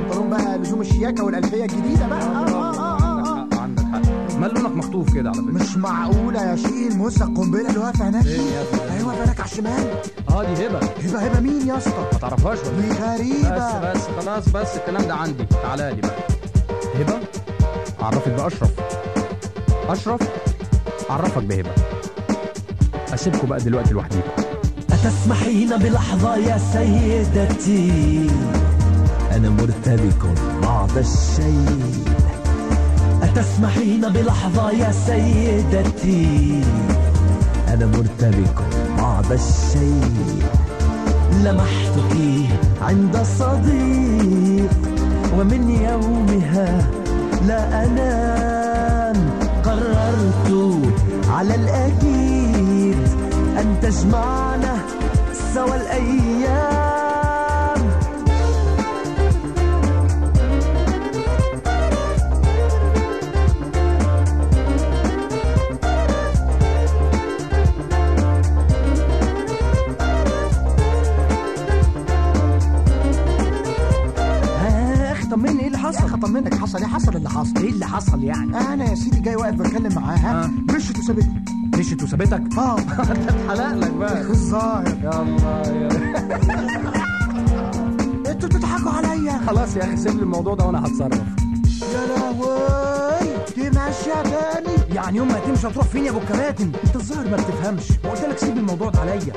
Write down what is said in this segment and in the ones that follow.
البنطلون بقى لزوم الشياكه والالفيه الجديده بقى آه آه آه آه. عندك حق عندك حق مال لونك مخطوف كده على فكره مش معقوله يا شيل موسى القنبله اللي واقفه هناك فين يا ابني؟ ايوه بالك على الشمال اه دي هبه هبه هبه مين يا اسطى ما تعرفهاش ولا دي إيه؟ غريبه بس بس خلاص بس الكلام ده عندي تعالى لي بقى هبه اعرفك باشرف اشرف اعرفك بهبه اسيبكم بقى دلوقتي لوحديكم أتسمحين بلحظة يا سيدتي أنا مرتبك بعض الشيء أتسمحين بلحظة يا سيدتي أنا مرتبك بعض الشيء لمحتك عند صديق ومن يومها لا أنام قررت على الأكيد أن تجمعنا سوى الأيام اخ طمني ايه اللي حصل؟ اخ طمنك حصل ايه حصل اللي حصل إيه اللي حصل يعني؟ انا يا سيدي جاي واقف بتكلم معاها آه. مشيت وسابتني مشيت وسابتك اه حلق لك بقى الظاهر يا الله يا انتوا بتضحكوا عليا خلاص يا اخي سيب لي الموضوع ده وانا هتصرف يا لهوي دي ماشيه تاني يعني يوم ما هتمشي هتروح فين يا ابو الكباتن؟ انت الظاهر ما بتفهمش ما قلت لك سيب الموضوع ده عليا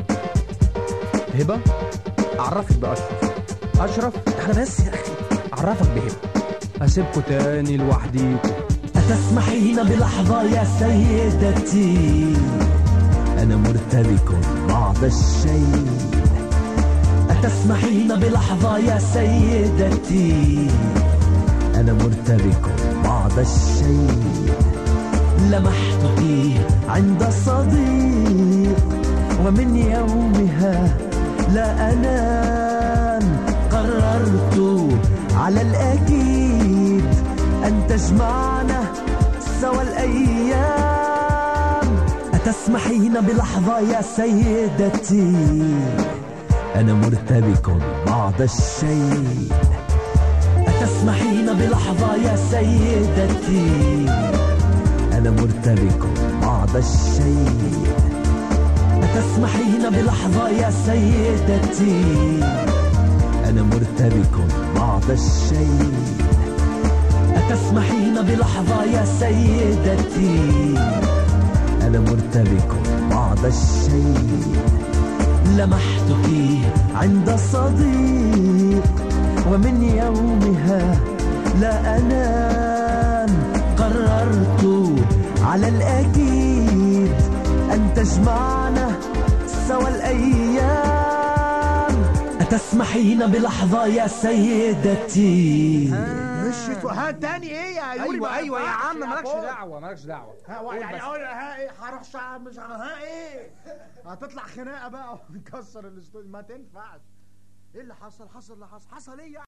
هبه اعرفك باشرف اشرف احنا بس يا اخي اعرفك بهبه اسيبكم تاني لوحديكم أتسمحين بلحظة يا سيدتي أنا مرتبك بعض الشيء أتسمحين بلحظة يا سيدتي أنا مرتبك بعض الشيء لمحتك عند صديق ومن يومها لا أنام قررت على الأكيد أن تجمعنا سوى الأيام أتسمحين بلحظة يا سيدتي أنا مرتبك بعض الشيء أتسمحين بلحظة يا سيدتي أنا مرتبك بعض الشيء أتسمحين بلحظة يا سيدتي أنا مرتبك بعض الشيء أتسمحين بلحظة يا سيدتي أنا مرتبك بعض الشيء لمحتك عند صديق ومن يومها لا أنام قررت على الأكيد أن تجمعنا سوى الأيام أتسمحين بلحظة يا سيدتي مشيت ها تاني ايه يا يوري ايوه ما ايوه يا ينفعش عم مالكش بابا. دعوه مالكش دعوه ها قول يعني بس. اقول ها ايه هروح ساعه مش ها ايه هتطلع خناقه بقى ونكسر الاستوديو ما تنفعش ايه اللي حصل حصل اللي حصل حصل ايه يعني